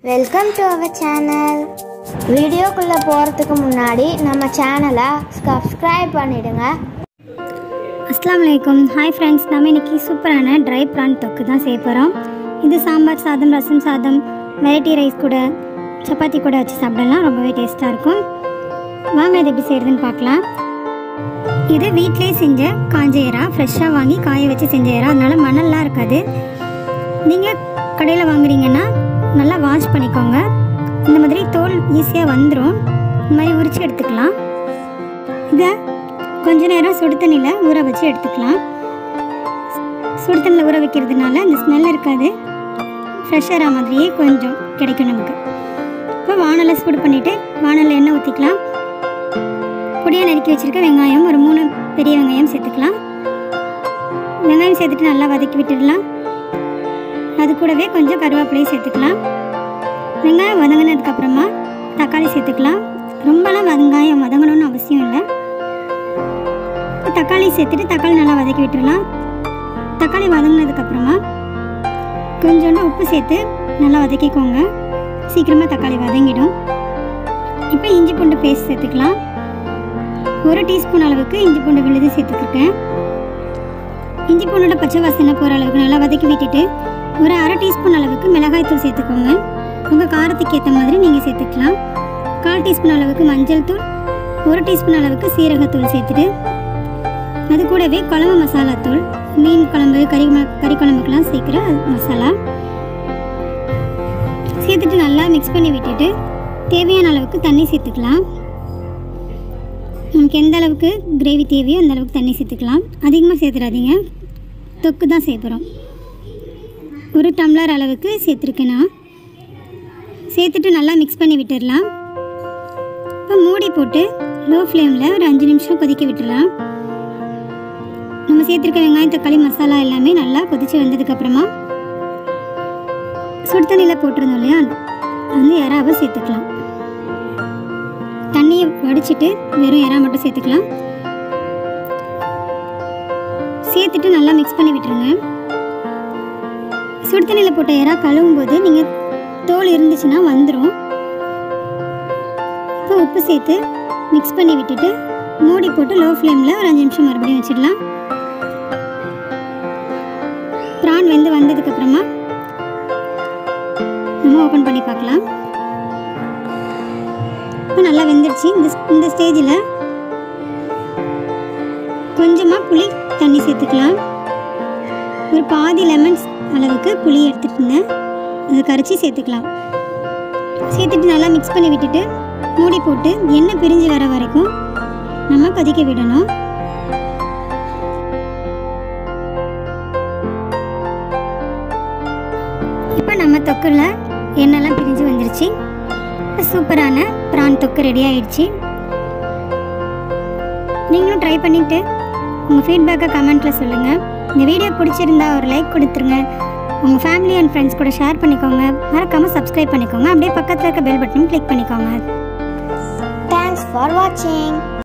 welcome to our channel வீடியோக்குள்ளே போகிறதுக்கு முன்னாடி நம்ம சேனலை சப்ஸ்கிரைப் பண்ணிடுங்க அஸ்லாம் வலைக்கம் ஹாய் ஃப்ரெண்ட்ஸ் நம்ம இன்னைக்கு சூப்பரான ட்ரை ப்ரான் தொக்கு தான் செய்ய போகிறோம் இது சாம்பார் சாதம் ரசம் சாதம் வெரைட்டி ரைஸ் கூட சப்பாத்தி கூட வச்சு சாப்பிடலாம் ரொம்பவே டேஸ்ட்டாக இருக்கும் வாங்க இது எப்படி செய்கிறதுன்னு பார்க்கலாம் இது வீட்டிலே செஞ்ச காஞ்ச இறா ஃப்ரெஷ்ஷாக வாங்கி காய வச்சு செஞ்ச இறா அதனால மணல்லாம் இருக்காது நீங்கள் கடையில் வாங்குறீங்கன்னா நல்லா வாஷ் பண்ணிக்கோங்க இந்த மாதிரி தோல் ஈஸியாக வந்துடும் இந்த மாதிரி உரிச்சு எடுத்துக்கலாம் இதை கொஞ்ச நேரம் சுடு தண்ணியில் ஊற வச்சு எடுத்துக்கலாம் சுடு தண்ணியில் ஊற வைக்கிறதுனால அந்த ஸ்மெல் இருக்காது ஃப்ரெஷ்ஷராக மாதிரியே கொஞ்சம் கிடைக்கும் நமக்கு இப்போ வானலை சூடு பண்ணிவிட்டு வானலில் எண்ணெய் ஊற்றிக்கலாம் பொடியாக நறுக்கி வச்சுருக்க வெங்காயம் ஒரு மூணு பெரிய வெங்காயம் சேர்த்துக்கலாம் வெங்காயம் சேர்த்துட்டு நல்லா வதக்கி விட்டுடலாம் அது கூடவே கொஞ்சம் கருவேப்பிலையும் சேர்த்துக்கலாம் வெங்காயம் வதங்கினதுக்கப்புறமா தக்காளி சேர்த்துக்கலாம் ரொம்பலாம் வெங்காயம் வதங்கணும்னு அவசியம் இல்லை தக்காளி சேர்த்துட்டு தக்காளி நல்லா வதக்கி விட்டுடலாம் தக்காளி வதங்கினதுக்கப்புறமா கொஞ்சோண்டு உப்பு சேர்த்து நல்லா வதக்கிக்கோங்க சீக்கிரமாக தக்காளி வதங்கிடும் இப்போ இஞ்சி பூண்டு பேஸ்ட் சேர்த்துக்கலாம் ஒரு டீஸ்பூன் அளவுக்கு இஞ்சி பூண்டு விழுது சேர்த்துக்கிருக்கேன் இஞ்சி பூண்டோட பச்சை வாசனை போகிற அளவுக்கு நல்லா வதக்கி விட்டுட்டு ஒரு அரை டீஸ்பூன் அளவுக்கு மிளகாய் தூள் சேர்த்துக்கோங்க உங்கள் காரத்துக்கு ஏற்ற மாதிரி நீங்கள் சேர்த்துக்கலாம் கால் டீஸ்பூன் அளவுக்கு மஞ்சள் தூள் ஒரு டீஸ்பூன் அளவுக்கு சீரகத்தூள் சேர்த்துட்டு அது கூடவே குழம்பு மசாலா தூள் மீன் குழம்பு கறி ம- கறி குழம்புக்கெல்லாம் சேர்க்குற மசாலா சேர்த்துட்டு நல்லா மிக்ஸ் பண்ணி விட்டுட்டு தேவையான அளவுக்கு தண்ணி சேர்த்துக்கலாம் நமக்கு எந்த அளவுக்கு கிரேவி தேவையோ அந்த அளவுக்கு தண்ணி சேர்த்துக்கலாம் அதிகமாக சேர்த்துடாதீங்க தொக்கு தான் சேர்க்குறோம் ஒரு டம்ளர் அளவுக்கு சேர்த்துருக்கேன் நான் சேர்த்துட்டு நல்லா மிக்ஸ் பண்ணி விட்டுடலாம் இப்போ மூடி போட்டு லோ ஃப்ளேமில் ஒரு அஞ்சு நிமிஷம் கொதிக்க விட்டுடலாம் நம்ம சேர்த்துருக்க வெங்காயம் தக்காளி மசாலா எல்லாமே நல்லா கொதிச்சு வந்ததுக்கப்புறமா சுடு தண்ணியில் போட்டிருந்தோம் இல்லையா அந்த இறாவை சேர்த்துக்கலாம் தண்ணியை வடிச்சிட்டு வெறும் இறா மட்டும் சேர்த்துக்கலாம் சேர்த்துட்டு நல்லா மிக்ஸ் பண்ணி விட்டுருங்க சுடு தண்ணியில் போட்ட இறா கழுவும் போது நீங்கள் தோல் இருந்துச்சுன்னா வந்துடும் இப்போ உப்பு சேர்த்து மிக்ஸ் பண்ணி விட்டுட்டு மூடி போட்டு லோ ஃப்ளேமில் ஒரு அஞ்சு நிமிஷம் மறுபடியும் வச்சிடலாம் ப்ரான் வெந்து வந்ததுக்கப்புறமா நம்ம ஓப்பன் பண்ணி பார்க்கலாம் இப்போ நல்லா வெந்துருச்சு இந்த இந்த ஸ்டேஜில் கொஞ்சமாக புளி தண்ணி சேர்த்துக்கலாம் ஒரு பாதி லெமன்ஸ் அளவுக்கு புளி எடுத்துட்டு இருந்தேன் அதை கரைச்சி சேர்த்துக்கலாம் சேர்த்துட்டு நல்லா மிக்ஸ் பண்ணி விட்டுட்டு மூடி போட்டு எண்ணெய் பிரிஞ்சு வர வரைக்கும் நம்ம கொதிக்க விடணும் இப்போ நம்ம தொக்குல எண்ணெய்லாம் பிரிஞ்சு வந்துருச்சு இப்போ சூப்பரான ப்ரான் தொக்கு ரெடி ஆயிடுச்சு நீங்களும் ட்ரை பண்ணிவிட்டு உங்கள் ஃபீட்பேக்கை கமெண்ட்டில் சொல்லுங்கள் இந்த வீடியோ பிடிச்சிருந்தா ஒரு லைக் கொடுத்துருங்க உங்கள் ஃபேமிலி அண்ட் ஃப்ரெண்ட்ஸ் கூட ஷேர் பண்ணிக்கோங்க மறக்காமல் சப்ஸ்கிரைப் பண்ணிக்கோங்க அப்படியே பக்கத்தில் இருக்க பெல் பட்டனும் கிளிக் பண்ணிக்கோங்க தேங்க்ஸ் ஃபார் வாட்சிங்